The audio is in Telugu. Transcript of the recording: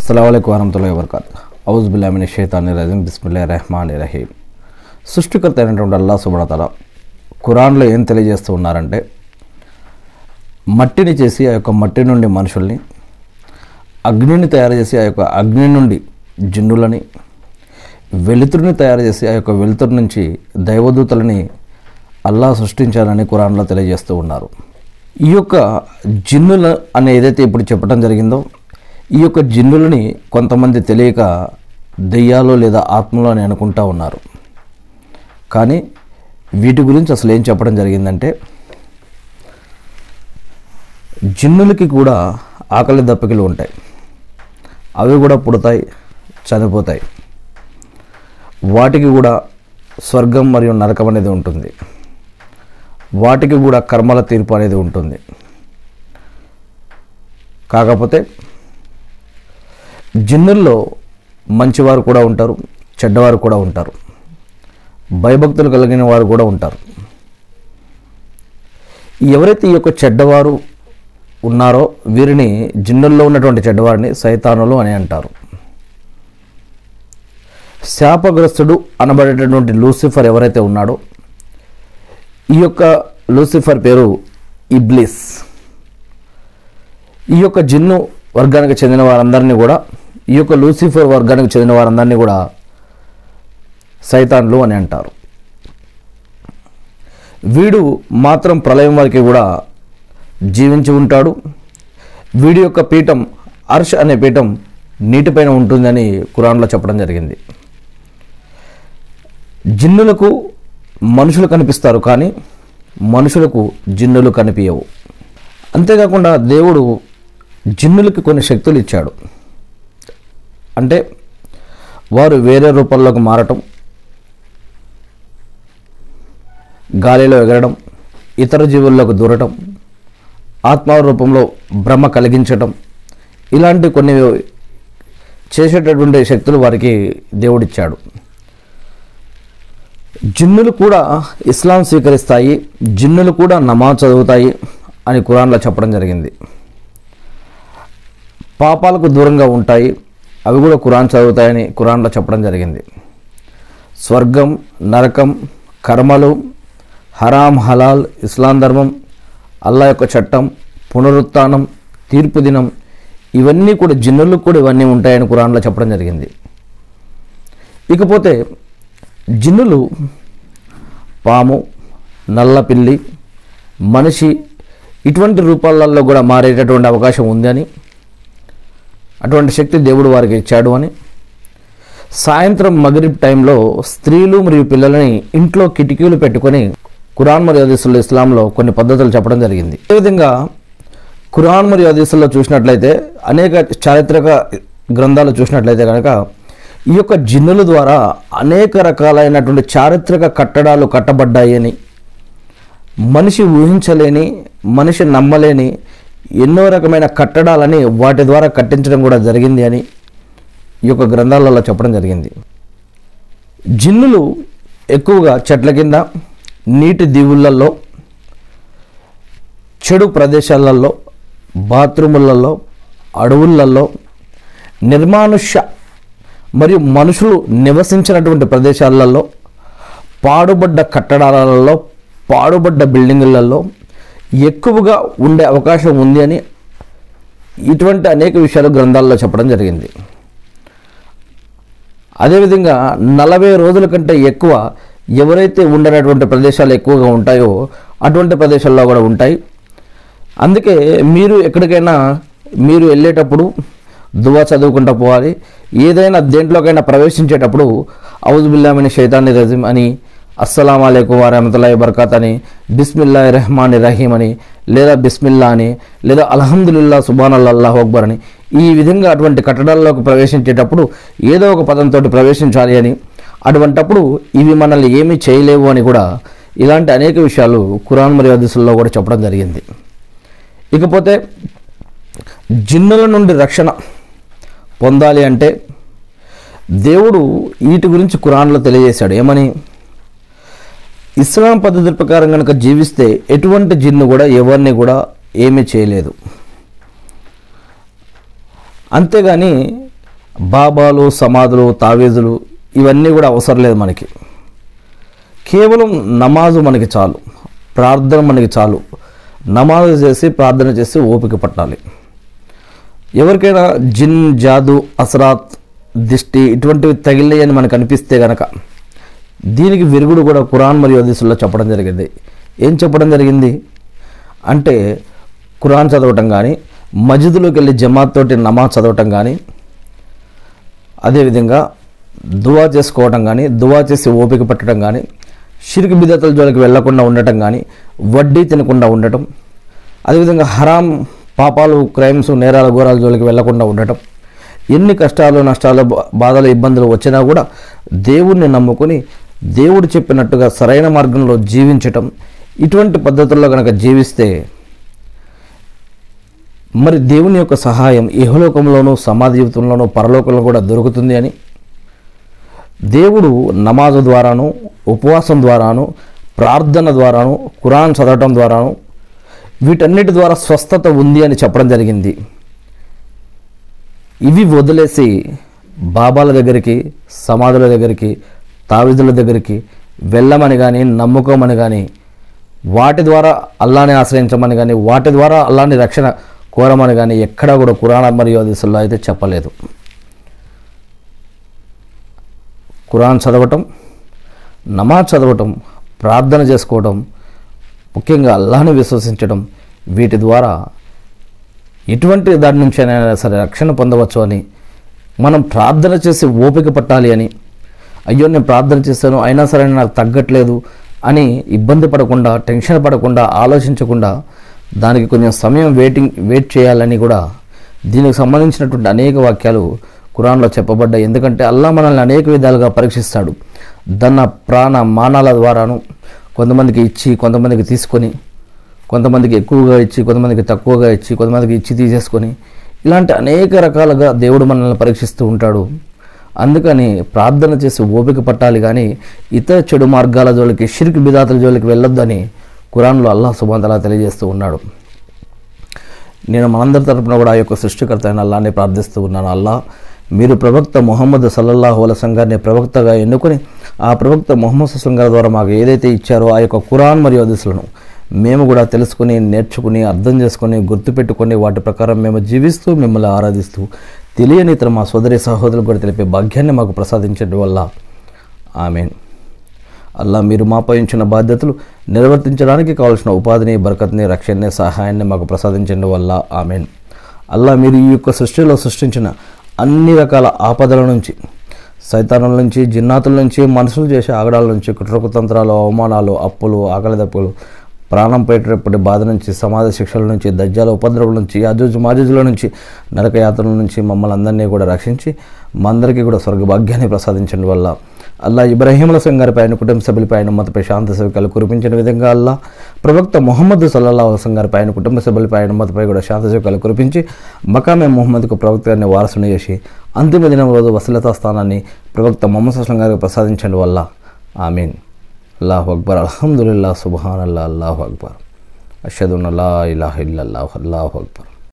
అస్సలం వరహతుల్లా వబర్కాత్ ఔజ్ బిల్లామిని షేతాని రజీం బిస్మిల్లా రెహమాన్ రహీం సృష్టికర్త అయినటువంటి అల్లా సుబడతల ఖురాన్లో ఏం తెలియజేస్తూ ఉన్నారంటే మట్టిని చేసి ఆ యొక్క మట్టి నుండి మనుషుల్ని అగ్నిని తయారు చేసి ఆ యొక్క అగ్ని నుండి జిన్నులని వెలుతురుని తయారు చేసి ఆ యొక్క వెలుతురు నుంచి దైవదూతలని అల్లా సృష్టించాలని ఖురాన్లో తెలియజేస్తూ ఉన్నారు ఈ యొక్క జిన్నుల అని ఏదైతే ఇప్పుడు చెప్పడం జరిగిందో ఈ యొక్క జిన్నులని కొంతమంది తెలియక దెయ్యాలు లేదా ఆత్మలు అని అనుకుంటా ఉన్నారు కానీ వీటి గురించి అసలు ఏం చెప్పడం జరిగిందంటే జిన్నులకి కూడా ఆకలి దప్పికలు ఉంటాయి అవి కూడా పుడతాయి చనిపోతాయి వాటికి కూడా స్వర్గం మరియు నరకం అనేది ఉంటుంది వాటికి కూడా కర్మల తీర్పు అనేది ఉంటుంది కాకపోతే జిన్నుల్లో మంచివారు కూడా ఉంటారు చెడ్డవారు కూడా ఉంటారు భయభక్తులు కలిగిన వారు కూడా ఉంటారు ఎవరైతే ఈ యొక్క చెడ్డవారు ఉన్నారో వీరిని జిన్నుల్లో ఉన్నటువంటి చెడ్డవారిని సైతానులు అని అంటారు శాపగ్రస్తుడు అనబడేటటువంటి లూసిఫర్ ఎవరైతే ఉన్నాడో ఈ యొక్క లూసిఫర్ పేరు ఇబ్లిస్ ఈ యొక్క జిన్ను వర్గానికి చెందిన వారందరినీ కూడా ఈ యొక్క లూసిఫర్ వర్గానికి చెందిన వారందరినీ కూడా సైతాన్లు అని అంటారు వీడు మాత్రం ప్రళయం వరకు కూడా జీవించి ఉంటాడు వీడి యొక్క పీఠం అర్ష్ అనే పీఠం నీటిపైన ఉంటుందని కురాన్లో చెప్పడం జరిగింది జిన్నులకు మనుషులు కనిపిస్తారు కానీ మనుషులకు జిన్నులు కనిపించవు అంతేకాకుండా దేవుడు జిన్నులకి కొన్ని శక్తులు ఇచ్చాడు అంటే వారు వేరే రూపంలోకి మారటం గాలిలో ఎగరడం ఇతర జీవుల్లోకి దూరటం ఆత్మ రూపంలో భ్రమ కలిగించటం ఇలాంటి కొన్ని చేసేటటువంటి శక్తులు వారికి దేవుడిచ్చాడు జిన్నులు కూడా ఇస్లాం స్వీకరిస్తాయి జిన్నులు కూడా నమాజ్ చదువుతాయి అని కురాన్లో చెప్పడం జరిగింది పాపాలకు దూరంగా ఉంటాయి అవి కూడా కురాన్ చదువుతాయని కురాన్లో చెప్పడం జరిగింది స్వర్గం నరకం కర్మలు హరాం హలాల్ ఇస్లాం ధర్మం అల్లా యొక్క చట్టం పునరుత్థానం తీర్పు దినం ఇవన్నీ కూడా జిన్నులకు కూడా ఇవన్నీ ఉంటాయని కురాన్లో చెప్పడం జరిగింది ఇకపోతే జిన్నులు పాము నల్లపిల్లి మనిషి ఇటువంటి రూపాలలో కూడా మారేటటువంటి అవకాశం ఉందని అటువంటి శక్తి దేవుడు వారికి ఇచ్చాడు అని సాయంత్రం మగరిబ్ టైంలో స్త్రీలు మరియు పిల్లలని ఇంట్లో కిటికీలు పెట్టుకొని కురాన్ మరియు హదీసుల్లో ఇస్లాంలో కొన్ని పద్ధతులు చెప్పడం జరిగింది అదేవిధంగా కురాన్ మరియు హదీసుల్లో చూసినట్లయితే అనేక చారిత్రక గ్రంథాలు చూసినట్లయితే కనుక ఈ యొక్క జిన్నుల ద్వారా అనేక రకాలైనటువంటి చారిత్రక కట్టడాలు కట్టబడ్డాయి అని మనిషి ఊహించలేని మనిషి నమ్మలేని ఎన్నో రకమైన కట్టడాలని వాటి ద్వారా కట్టించడం కూడా జరిగింది అని ఈ యొక్క గ్రంథాలలో చెప్పడం జరిగింది జిన్నులు ఎక్కువగా చెట్ల కింద నీటి దీవులలో చెడు ప్రదేశాలలో బాత్రూములలో అడవులలో నిర్మానుష్య మరియు మనుషులు నివసించినటువంటి ప్రదేశాలలో పాడుబడ్డ కట్టడాలలో పాడుబడ్డ బిల్డింగులలో ఎక్కువగా ఉండే అవకాశం ఉంది అని ఇటువంటి అనేక విషయాలు గ్రంథాల్లో చెప్పడం జరిగింది అదేవిధంగా నలభై రోజుల కంటే ఎక్కువ ఎవరైతే ఉండనటువంటి ప్రదేశాలు ఎక్కువగా ఉంటాయో అటువంటి ప్రదేశాల్లో కూడా ఉంటాయి అందుకే మీరు ఎక్కడికైనా మీరు వెళ్ళేటప్పుడు దువా చదువుకుంటూ పోవాలి ఏదైనా దేంట్లోకైనా ప్రవేశించేటప్పుడు ఔజు బిల్లామిని షైతాని రజీం అని అస్సలం అయికు వరహమతుల్లాhi బర్కాత్ అని బిస్మిల్లా రెహమాన్ రహీం అని లేదా బిస్మిల్లా అని లేదా అల్హమ్దుల్లా సుబాన్ అల్లాహ్ అక్బర్ అని ఈ విధంగా అటువంటి కట్టడాల్లోకి ప్రవేశించేటప్పుడు ఏదో ఒక పదంతో ప్రవేశించాలి అని అటువంటప్పుడు ఇవి మనల్ని ఏమీ చేయలేవు అని కూడా ఇలాంటి అనేక విషయాలు కురాన్ మరియు హదీసుల్లో కూడా చెప్పడం జరిగింది ఇకపోతే జిన్నుల నుండి రక్షణ పొందాలి అంటే దేవుడు వీటి గురించి కురాన్లో తెలియజేశాడు ఏమని ఇస్లాం పద్ధతి ప్రకారం కనుక జీవిస్తే ఎటువంటి జిన్ను కూడా ఎవరిని కూడా ఏమీ చేయలేదు అంతేగాని బాబాలు సమాధులు తావీజులు ఇవన్నీ కూడా అవసరం లేదు మనకి కేవలం నమాజు మనకి చాలు ప్రార్థన మనకి చాలు నమాజు చేసి ప్రార్థన చేసి ఓపిక పట్టాలి ఎవరికైనా జిన్ జాదు అసరాత్ దిష్టి ఇటువంటివి తగిలినాయని మనకు అనిపిస్తే గనక దీనికి విరుగుడు కూడా ఖురాన్ మరియు హదీసుల్లో చెప్పడం జరిగింది ఏం చెప్పడం జరిగింది అంటే ఖురాన్ చదవటం కానీ మస్జిద్లోకి వెళ్ళి జమాత్ తోటి నమాజ్ చదవటం కానీ అదేవిధంగా దువా చేసుకోవటం కానీ దువా చేసి ఓపిక పట్టడం కానీ షిరికి బిదతల జోలికి వెళ్లకుండా ఉండటం కానీ వడ్డీ తినకుండా ఉండటం అదేవిధంగా హరాం పాపాలు క్రైమ్స్ నేరాల ఘోరాల జోలికి వెళ్లకుండా ఉండటం ఎన్ని కష్టాలు నష్టాలు బా- బాధలు ఇబ్బందులు వచ్చినా కూడా దేవుణ్ణి నమ్ముకొని దేవుడు చెప్పినట్టుగా సరైన మార్గంలో జీవించటం ఇటువంటి పద్ధతుల్లో కనుక జీవిస్తే మరి దేవుని యొక్క సహాయం ఇహలోకంలోనూ సమాధి జీవితంలోనూ పరలోకంలో కూడా దొరుకుతుంది అని దేవుడు నమాజు ద్వారాను ఉపవాసం ద్వారాను ప్రార్థన ద్వారాను ఖురాన్ చదవటం ద్వారాను వీటన్నిటి ద్వారా స్వస్థత ఉంది అని చెప్పడం జరిగింది ఇవి వదిలేసి బాబాల దగ్గరికి సమాధుల దగ్గరికి తావిదుల దగ్గరికి వెళ్ళమని కానీ నమ్ముకోమని కానీ వాటి ద్వారా అల్లాని ఆశ్రయించమని కానీ వాటి ద్వారా అల్లాని రక్షణ కోరమని కానీ ఎక్కడా కూడా కురాణ మరియు హదీసుల్లో అయితే చెప్పలేదు ఖురాన్ చదవటం నమాజ్ చదవటం ప్రార్థన చేసుకోవటం ముఖ్యంగా అల్లాహ్ని విశ్వసించడం వీటి ద్వారా ఎటువంటి దాని నుంచి అయినా సరే రక్షణ పొందవచ్చు అని మనం ప్రార్థన చేసి ఓపిక పట్టాలి అని అయ్యో నేను ప్రార్థన చేశాను అయినా సరే నాకు తగ్గట్లేదు అని ఇబ్బంది పడకుండా టెన్షన్ పడకుండా ఆలోచించకుండా దానికి కొంచెం సమయం వెయిటింగ్ వెయిట్ చేయాలని కూడా దీనికి సంబంధించినటువంటి అనేక వాక్యాలు ఖురాన్లో చెప్పబడ్డాయి ఎందుకంటే అల్లా మనల్ని అనేక విధాలుగా పరీక్షిస్తాడు ధన ప్రాణ మానాల ద్వారాను కొంతమందికి ఇచ్చి కొంతమందికి తీసుకొని కొంతమందికి ఎక్కువగా ఇచ్చి కొంతమందికి తక్కువగా ఇచ్చి కొంతమందికి ఇచ్చి తీసేసుకొని ఇలాంటి అనేక రకాలుగా దేవుడు మనల్ని పరీక్షిస్తూ ఉంటాడు అందుకని ప్రార్థన చేసి ఓపిక పట్టాలి కానీ ఇతర చెడు మార్గాల జోలికి షిరికి బిదాతుల జోలికి వెళ్ళొద్దని ఖురాన్లో అల్లాహ్ సుబాంతలా తెలియజేస్తూ ఉన్నాడు నేను మనందరి తరపున కూడా ఆ యొక్క సృష్టికర్త అయిన అల్లాని ప్రార్థిస్తూ ఉన్నాను అల్లా మీరు ప్రవక్త మొహమ్మద్ సల్లల్లాహు అలసం గారిని ప్రవక్తగా ఎన్నుకొని ఆ ప్రవక్త మొహమ్మద్ సుస్లం గారి ద్వారా మాకు ఏదైతే ఇచ్చారో ఆ యొక్క ఖురాన్ మరియు హదీసులను మేము కూడా తెలుసుకుని నేర్చుకుని అర్థం చేసుకుని గుర్తుపెట్టుకొని వాటి ప్రకారం మేము జీవిస్తూ మిమ్మల్ని ఆరాధిస్తూ తెలియని ఇతర మా సోదరి సహోదరులు కూడా తెలిపే భాగ్యాన్ని మాకు ప్రసాదించడం వల్ల ఆమెన్ అల్లా మీరు మాపై ఉంచిన బాధ్యతలు నిర్వర్తించడానికి కావాల్సిన ఉపాధిని బరకత్ని రక్షణని సహాయాన్ని మాకు ప్రసాదించడం వల్ల ఆమెన్ అల్లా మీరు ఈ యొక్క సృష్టిలో సృష్టించిన అన్ని రకాల ఆపదల నుంచి సైతానుల నుంచి జిన్నాతుల నుంచి మనుషులు చేసే ఆగడాల నుంచి కుట్రకుతంత్రాలు అవమానాలు అప్పులు ఆకలి దప్పులు ప్రాణం పెట్టేటప్పటి బాధ నుంచి సమాధి శిక్షల నుంచి దజ్జాల ఉపద్రవం నుంచి యాజూజు మాజూజుల నుంచి నరకయాత్రల నుంచి మమ్మల్ని అందరినీ కూడా రక్షించి మా అందరికీ కూడా స్వర్గభాగ్యాన్ని ప్రసాదించడం వల్ల అల్లా ఇబ్రాహీముల సంగారిపై ఆయన కుటుంబ సభ్యులపై ఆయన మతపై శాంతి సవికలు కురిపించిన విధంగా అల్లా ప్రవక్త మొహమ్మద్ సల్లల్లా సంగారిపై ఆయన కుటుంబ సభ్యులపై ఆయన మతపై కూడా శాంతి సవికలు కురిపించి మకామే మొహమ్మద్కు ప్రవక్త గారిని వారసుని చేసి అంతిమ దినం రోజు వసలతా స్థానాన్ని ప్రవక్త మొహమ్మద్ సుస్లం గారికి ప్రసాదించడం వల్ల ఆమీన్ అల్లాహు అక్బర్ అల్హమ్దుల్లా సుబహాన్ అల్లా అల్లాహు అక్బర్ అషదున్ అల్లా ఇలాహ ఇల్లల్లాహు అల్లాహు అక్బర్